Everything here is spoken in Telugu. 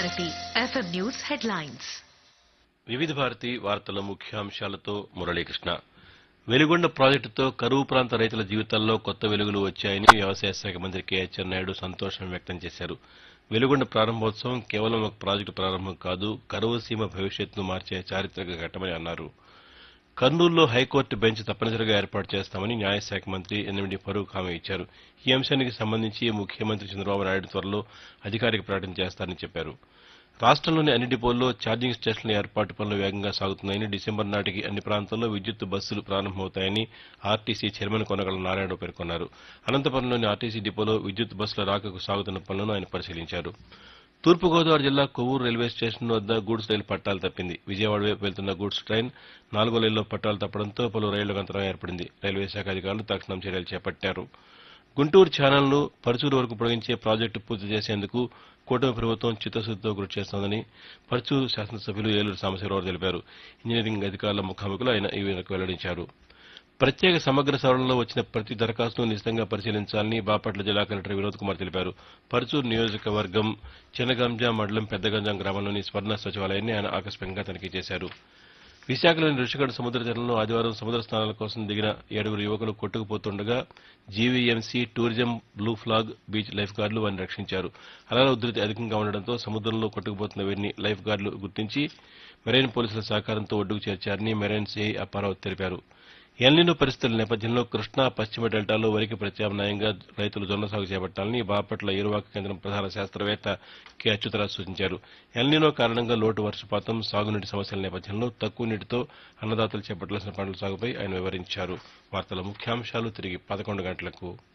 భారతి ఎఫ్ఎం న్యూస్ హెడ్లైన్స్ వివిధ భారతి వార్తల ముఖ్యాంశాలతో మురళీకృష్ణ వెలుగొండ ప్రాజెక్టుతో కరువు ప్రాంత రైతుల జీవితాల్లో కొత్త వెలుగులు వచ్చాయని వ్యవసాయ శాఖ మంత్రి కె నాయుడు సంతోషం వ్యక్తం చేశారు వెలుగొండ ప్రారంభోత్సవం కేవలం ఒక ప్రాజెక్టు ప్రారంభం కాదు కరువు సీమ భవిష్యత్తును మార్చే చారిత్రక ఘట్టమని అన్నారు కర్నూలులో హైకోర్టు బెంచ్ తప్పనిసరిగా ఏర్పాటు చేస్తామని న్యాయశాఖ మంత్రి ఎన్ఎండి ఫరూక్ హామీ ఇచ్చారు ఈ అంశానికి సంబంధించి ముఖ్యమంత్రి చంద్రబాబు నాయుడు త్వరలో అధికారిక ప్రకటన చేస్తారని చెప్పారు రాష్ట్రంలోని అన్ని డిపోల్లో ఛార్జింగ్ స్టేషన్ల ఏర్పాటు పనులు వేగంగా సాగుతున్నాయని డిసెంబర్ నాటికి అన్ని ప్రాంతాల్లో విద్యుత్ బస్సులు ప్రారంభమవుతాయని ఆర్టీసీ చైర్మన్ కొనగల నారాయణ పేర్కొన్నారు అనంతపురంలోని ఆర్టీసీ డిపోలో విద్యుత్ బస్సుల రాకకు సాగుతున్న పనులను ఆయన పరిశీలించారు తూర్పుగోదావరి జిల్లా కొవ్వూరు రైల్వే స్టేషన్ వద్ద గూడ్స్ రైలు పట్టాలు తప్పింది విజయవాడ వైపు వెళ్తున్న గూడ్స్ ట్రైన్ నాలుగో లైన్లో పట్టాలు తప్పడంతో పలు రైళ్లకు అంతరం ఏర్పడింది రైల్వే శాఖ అధికారులు తక్షణం చర్యలు చేపట్టారు గుంటూరు ఛానల్ను పరుచూరు వరకు పొడిగించే ప్రాజెక్టు పూర్తి చేసేందుకు కూటమి ప్రభుత్వం చిత్తశుద్దితో కృషి చేస్తోందని పరుచూరు శాసనసభ్యులు ఏలూరు సాంబశివరావు తెలిపారు ఇంజనీరింగ్ అధికారుల ముఖాముఖిలో ఆయన ఈ మేరకు వెల్లడించారు ప్రత్యేక సమగ్ర సవరణలో వచ్చిన ప్రతి దరఖాస్తును నిశితంగా పరిశీలించాలని బాపట్ల జిల్లా కలెక్టర్ వినోద్ కుమార్ తెలిపారు పరుచూరు నియోజకవర్గం చినగంజా మండలం పెద్దగంజాం గ్రామంలోని స్వర్ణ సచివాలయాన్ని ఆయన ఆకస్మికంగా తనిఖీ చేశారు విశాఖలోని రుషిగఢ సముద్ర తీరంలో ఆదివారం సముద్ర స్నానాల కోసం దిగిన ఏడుగురు యువకులు కొట్టుకుపోతుండగా GVMC tourism blue flag beach life గార్డులు వారిని రక్షించారు అలల ఉధృతి అధికంగా ఉండడంతో సముద్రంలో కొట్టుకుపోతున్న వీరిని లైఫ్ గార్డులు గుర్తించి మెరైన్ పోలీసుల సహకారంతో ఒడ్డుకు చేర్చారని మెరైన్ సిఐ అప్పారావు తెలిపారు ఎల్నినో పరిస్థితుల నేపథ్యంలో కృష్ణా పశ్చిమ డెల్టాలో వరికి ప్రత్యామ్నాయంగా రైతులు జొన్న సాగు చేపట్టాలని బాపట్ల ఏరువాక కేంద్రం ప్రధాన శాస్త్రవేత్త కె అచ్యుతరాజ్ సూచించారు ఎల్నినో కారణంగా లోటు వర్షపాతం సాగునీటి సమస్యల నేపథ్యంలో తక్కువ నీటితో అన్నదాతలు చేపట్టాల్సిన పంటల సాగుపై ఆయన వివరించారు వార్తల ముఖ్యాంశాలు తిరిగి పదకొండు గంటలకు